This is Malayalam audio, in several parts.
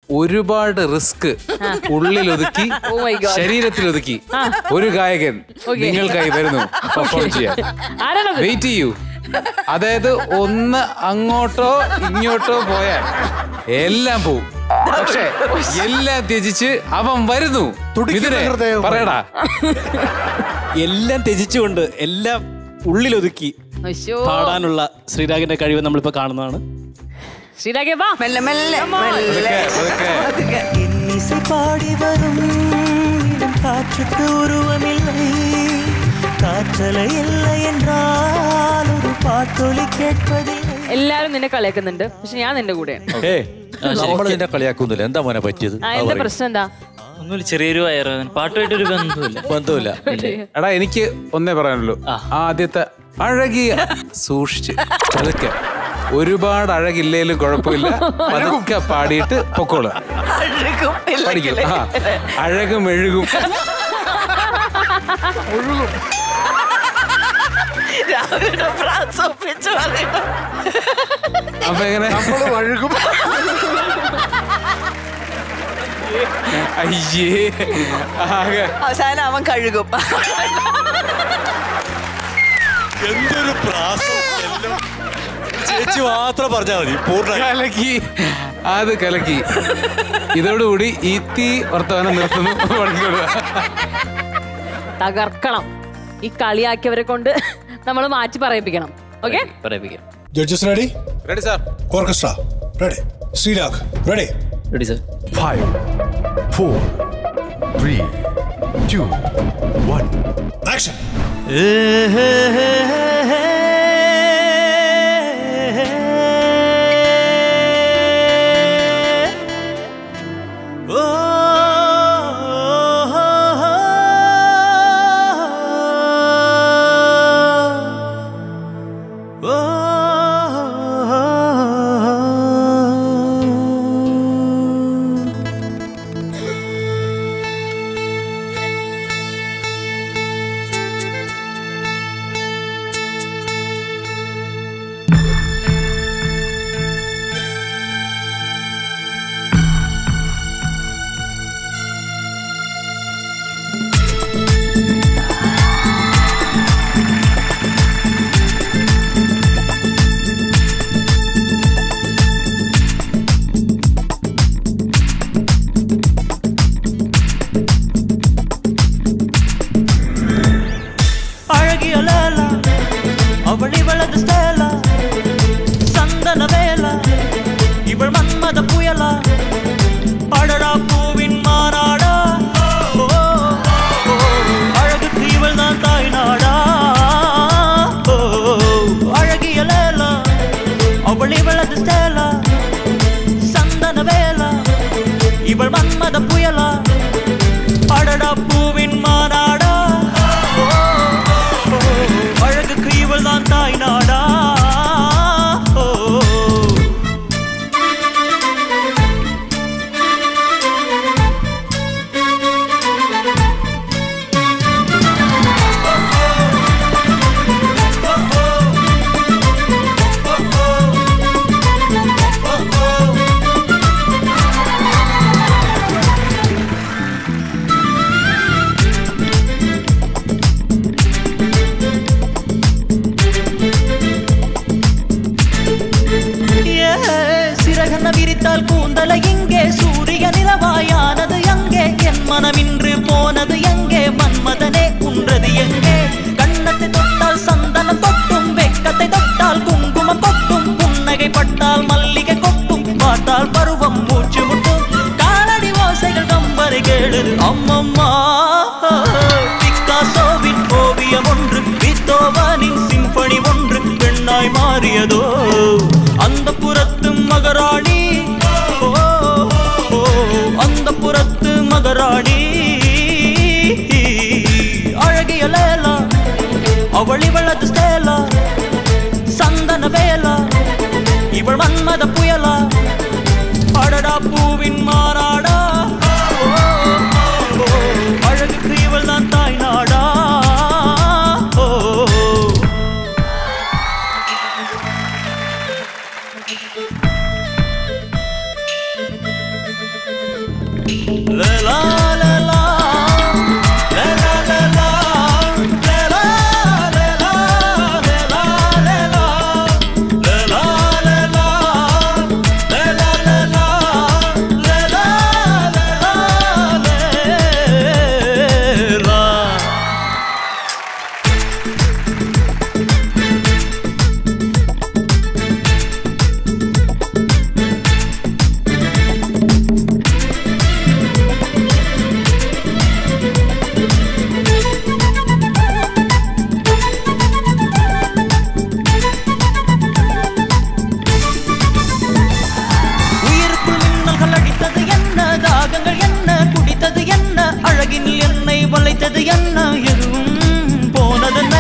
ഒരുപാട് റിസ്ക് ഉള്ളിലൊതുക്കി Oh my God. ശരീരത്തിലൊതുക്കി ഒരു ഗായകൻ Okay. നിങ്ങൾക്കായി വരുന്നു പെർഫോം ചെയ്യാൻ ആരാണത് വെയിറ്റ് ചെയ്യൂ അതായത് ഒന്ന് അങ്ങോട്ടോ ഇങ്ങോട്ടോ പോയാൽ എല്ലാം പോവും പക്ഷെ എല്ലാം ത്യജിച്ച് അവൻ വരുന്നു തുടിക്കുന്ന മിഥുനെ, ഹൃദയം. പറയടാ എല്ലാം ത്യജിച്ചുകൊണ്ട് എല്ലാം ഉള്ളിലൊതുക്കി അശ്ശോ. പാടാനുള്ള ശ്രീരാഗിന്റെ കഴിവ് നമ്മളിപ്പോ കാണുന്നതാണ് ശ്രീരാഗേ വാ മെല്ലെ മെല്ലെ അതൊക്കെ അതൊക്കെ இன்னிசை பாடி வரும் இளம் காற்றுக்கு உருவமில்லை காற்றலை இல்லை என்றால் ஒரு பாட்டொலி கேட்பதில்லை എല്ലാരും നിന്നെ കളിയാക്കുന്നുണ്ട് പക്ഷെ ഞാൻ നിന്റെ കൂടെയാണ് ഏ നമ്മൾ നിന്നെ കളിയാക്കുന്നില്ല എന്താ മോനെ പറ്റിയത് ആ എന്താ പ്രശ്നം എന്താ ഒന്നുമില്ല ചെറിയൊരു വയറുവേദന പാട്ടുമായിട്ടൊരു ബന്ധമില്ല ബന്ധമില്ല എടാ എനിക്ക് ഒന്നേ പറയാനുള്ളൂ ആദ്യത്തെ അഴകിയ സൂക്ഷിച്ച് പതുക്കെ ഒരുപാട് അഴകില്ലേലും കുഴപ്പമില്ല പതുക്കെ പാടിയിട്ട് പൊക്കോളൂ അഴുകും പഠിക്കും ആ അഴകും എഴുകും രാവിലെ പ്രാസോപ്പിച്ച് പറയണം അപ്പൊ എങ്ങനെ നമ്മളും അഴുകും അയ്യേ ആകെ അവസാനം അവൻ കഴുകും എന്തൊരു പ്രാസം എല്ലാം ചേച്ചി മാത്രം പറഞ്ഞാൽ മതി പൂർണ്ണ കലക്കി അത് കലക്കി ഇതോടുകൂടി ഈ തീ വർത്തമാനം നിർത്തുന്നു പഠിക്കുക തകർക്കണം ഈ കളിയാക്കിയവരെ കൊണ്ട് നമ്മൾ മാറ്റി പറയിപ്പിക്കണം ഓക്കെ പറയിപ്പിക്കാം judges ready ready sir orchestra ready Sreerag ready ready sir Five, four, three, two, one. Action அழகிய லேலா அவள் இவளது ஸ்டேலா சந்தன வேலா இவள் மன்மத புயலா அடடா பூவின் மாநாடா ஓ, ஓ, அழகுக்கு இவள் தான் தாய் நாடா ஓ, அழகிய லேலா அவள் இவளது ஸ்டேலா சந்தன வேலா இவள் மன்மத புயலா அடடா பூவின் மாநாடா ஓ, ஓ, அழகுக்கு இவள் தான் தாய் நாடா ஓ, ஏ, சிறகென்ன விரித்தால் கூந்தல இங்கே சூரிய நிலவாயானது எங்கே என் மனம் இன்று போனது எங்கே மன்மதனே உன்றது எங்கே கண்ணத்தை தொட்டால் சந்தனம் கொட்டும் வெக்கத்தை தொட்டால் குங்குமம் கொட்டும் புன்னகை பட்டால் மல்லிகை கொட்டும் பார்த்தால் பருவம் மூச்சு முட்டும் காலடி ஓசைகள் கம்பரை கேளுது அம்மம்மா பிக்காசோவின் ஓவியம் ஒன்று வித்தோவானின் சிம்பனி ஒன்று பெண்ணாய் மாறியதோ அந்த புறத்து மகராணி ஓ, ஓ, அந்த புறத்து மகராணி அழகிய லேலா அவள் இவளது ஸ்டேலா சந்தன வேலா இவள் மன்மத புயலா அடடா பூவின் மாறாடா ஓ, ஓ, அழகுக்கு இவள் தான் தாய் நாடா ஓ உயிருக்குள் மின்னல்கள் அடித்தது என்ன தாகங்கள் என்ன குடித்தது என்ன அழகினில் என்னை வளைத்தது என்ன எதுவும் போனதென்ன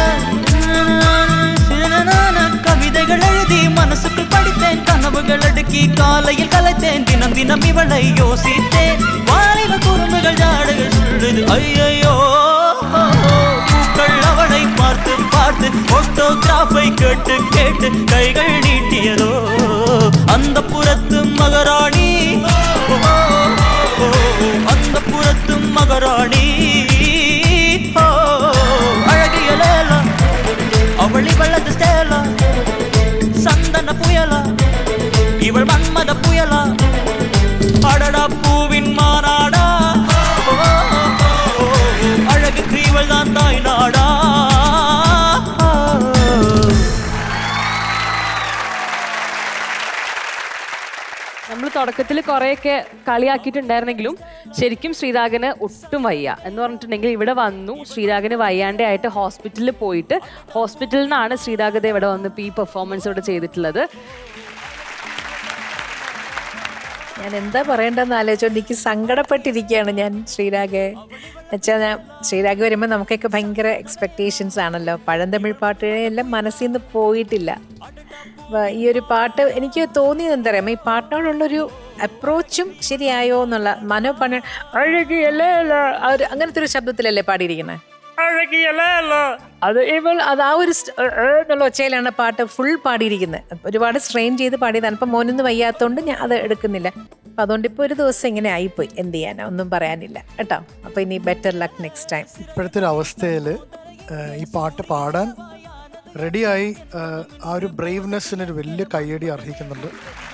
கவிதைகள் எழுதி மனசுக்குள் படித்தேன் கனவுகள் அடுக்கி காலையில் கலைத்தேன் தினம் தினம் இவளை யோசித்தேன் வாலிப குறும்புகள் ஜாடுகள் சொல்லுது ஐயையோ பூக்கள் அவளை பார்த்து பார்த்து போட்டோகிராஃபை கேட்டு கேட்டு கைகள் நீட்டியதோ அந்த புறத்து மகராணி அந்த புறத்து மகராணி ஓ, அழகிய லேலா அவள் இவளது ஸ்டேலா சந்தன புயலா இவள் மன்மத புயலா அடடா பூவின் மாநாடா ஓ, ஓ, ஓ, அழகுக்கு இவள் தான் தாய் நாடா നമ്മൾ തുടക്കത്തിൽ കുറെയൊക്കെ കളിയാക്കിയിട്ടുണ്ടായിരുന്നെങ്കിലും ശരിക്കും ശ്രീരാഗന് ഒട്ടും വയ്യ എന്ന് പറഞ്ഞിട്ടുണ്ടെങ്കിൽ ഇവിടെ വന്നു ശ്രീരാഗന് വയ്യാണ്ടേ ആയിട്ട് ഹോസ്പിറ്റലിൽ പോയിട്ട് ഹോസ്പിറ്റലിൽ നിന്നാണ് ശ്രീരാഗത ഇവിടെ വന്ന് ഇപ്പൊ ഈ പെർഫോമൻസ് ഇവിടെ ചെയ്തിട്ടുള്ളത് ഞാൻ എന്താ പറയേണ്ടതെന്ന് ആലോചിച്ചോണ്ട് എനിക്ക് സങ്കടപ്പെട്ടിരിക്കുകയാണ് ഞാൻ ശ്രീരാഗ് എന്നുവെച്ചാൽ ഞാൻ ശ്രീരാഗ് വരുമ്പോൾ നമുക്കൊക്കെ ഭയങ്കര എക്സ്പെക്റ്റേഷൻസ് ആണല്ലോ പഴന്തമിഴ് പാട്ടുകളെല്ലാം മനസ്സിൽ നിന്ന് പോയിട്ടില്ല അപ്പൊ ഈ ഒരു പാട്ട് എനിക്ക് തോന്നിയത് എന്താ പറയുക ഈ പാട്ടിനോടുള്ളൊരു അപ്രോച്ചും ശരിയായോ എന്നുള്ള മനോ പണ അഴകിയല്ലേ ആ ഒരു അങ്ങനത്തെ ഒരു ശബ്ദത്തിലല്ലേ പാടിയിരിക്കുന്നത് അത് ഇവൾ അത് ആ ഒരു സ്റ്റ്- ഏ, ഏ എന്നുള്ള ഒച്ചയിലാണ് പാട്ട് ഫുൾ പാടിയിരിക്കുന്നത് ഒരുപാട് സ്ട്രെയിൻ ചെയ്ത് പാടിയതാണ് ഇപ്പം മോനൊന്നും വയ്യാത്തതുകൊണ്ട് ഞാൻ അത് എടുക്കുന്നില്ല അപ്പം അതുകൊണ്ട് ഇപ്പോൾ ഒരു ദിവസം ഇങ്ങനെ ആയിപ്പോയി എന്ത് ചെയ്യാനാ ഒന്നും പറയാനില്ല കേട്ടോ അപ്പോൾ ഇനി ബെറ്റർ ലക്ക് നെക്സ്റ്റ് ടൈം ഇപ്പോഴത്തെ ഒരു അവസ്ഥയിൽ ഈ പാട്ട് പാടാൻ റെഡിയായി ആ ഒരു ബ്രേവ്നെസ്സിന് ഒരു വലിയ കയ്യടി അർഹിക്കുന്നുണ്ട്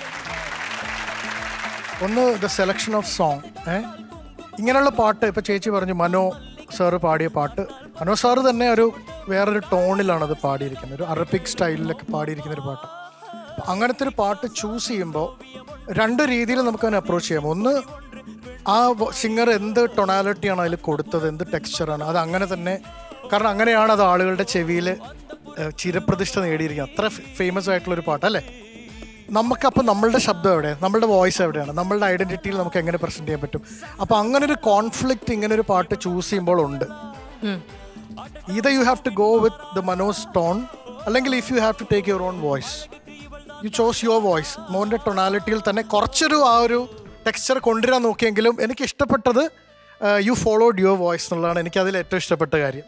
ഒന്ന് ദ സെലക്ഷൻ ഓഫ് സോങ് ഏ ഇങ്ങനെയുള്ള പാട്ട് ഇപ്പൊ ചേച്ചി പറഞ്ഞു മനോ സാറ് പാടിയ പാട്ട് മനോ സാറ് തന്നെ ഒരു വേറൊരു ടോണിലാണ് അത് പാടിയിരിക്കുന്നത് ഒരു അറബിക് സ്റ്റൈലിലൊക്കെ പാടിയിരിക്കുന്ന ഒരു പാട്ട് അപ്പൊ അങ്ങനത്തെ ഒരു പാട്ട് ചൂസ് ചെയ്യുമ്പോൾ രണ്ട് രീതിയിൽ നമുക്ക് അതിനെ അപ്രോച്ച് ചെയ്യാം ഒന്ന് ആ സിംഗർ എന്ത് ടൊണാലിറ്റിയാണ് അതിൽ കൊടുത്തത് എന്ത് ടെക്സ്ചറാണ് അത് അങ്ങനെ തന്നെ കാരണം അങ്ങനെയാണ് അത് ആളുകളുടെ ചെവിയിൽ ചിരപ്രതിഷ്ഠ നേടിയിരിക്കുന്നത് അത്ര ഫേമസ് ആയിട്ടുള്ള ഒരു പാട്ട് അല്ലേ നമുക്കപ്പോൾ നമ്മളുടെ ശബ്ദം എവിടെ നമ്മളുടെ വോയിസ് എവിടെയാണ് നമ്മളുടെ ഐഡന്റിറ്റിയിൽ നമുക്ക് എങ്ങനെ പ്രസന്റ് ചെയ്യാൻ പറ്റും അപ്പോൾ അങ്ങനെ ഒരു കോൺഫ്ലിക്റ്റ് ഇങ്ങനെ ഒരു പാട്ട് ചൂസ് ചെയ്യുമ്പോൾ ഉണ്ട് ഈത you have to go with the മനോസ് ടോൺ അല്ലെങ്കിൽ if you have to take your own voice you chose your voice മോൻ്റെ ടൊണാലിറ്റിയിൽ തന്നെ കുറച്ചൊരു ആ ഒരു ടെക്സ്ചർ കൊണ്ടുവരാൻ നോക്കിയെങ്കിലും എനിക്ക് ഇഷ്ടപ്പെട്ടത് യു ഫോളോഡ് യുവർ വോയിസ് എന്നുള്ളതാണ് എനിക്ക് അതിൽ ഏറ്റവും ഇഷ്ടപ്പെട്ട കാര്യം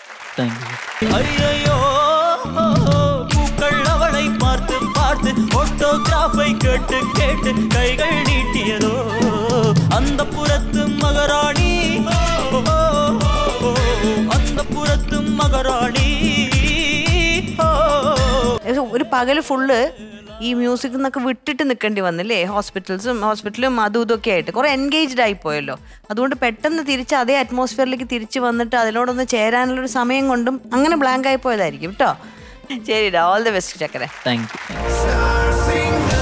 ஐயையோ பூக்கள் அவளை பார்த்து பார்த்து போட்டோகிராஃபை கேட்டு கேட்டு கைகள் நீட்டியதோ அந்த புறத்து மகராணி ஓ, ஓ, அந்த புறத்து மகராணி ஓ. ഒരു പകല് ഫുള്ള് ഈ മ്യൂസിക്കിൽ നിന്നൊക്കെ വിട്ടിട്ട് നിൽക്കേണ്ടി വന്നില്ലേ ഹോസ്പിറ്റൽസും ഹോസ്പിറ്റലും അതും ഇതൊക്കെ ആയിട്ട് കുറെ എൻഗേജ്ഡ് ആയി പോയല്ലോ അതുകൊണ്ട് പെട്ടെന്ന് തിരിച്ച് അതേ അറ്റ്മോസ്ഫിയറിലേക്ക് തിരിച്ച് വന്നിട്ട് അതിനോടൊന്ന് ചേരാനുള്ള ഒരു സമയം കൊണ്ടും അങ്ങനെ ബ്ലാങ്ക് ആയി പോയതായിരിക്കും കേട്ടോ ശരിടാ ഓൾ ദ ബെസ്റ്റ് ചക്കരെ താങ്ക് യു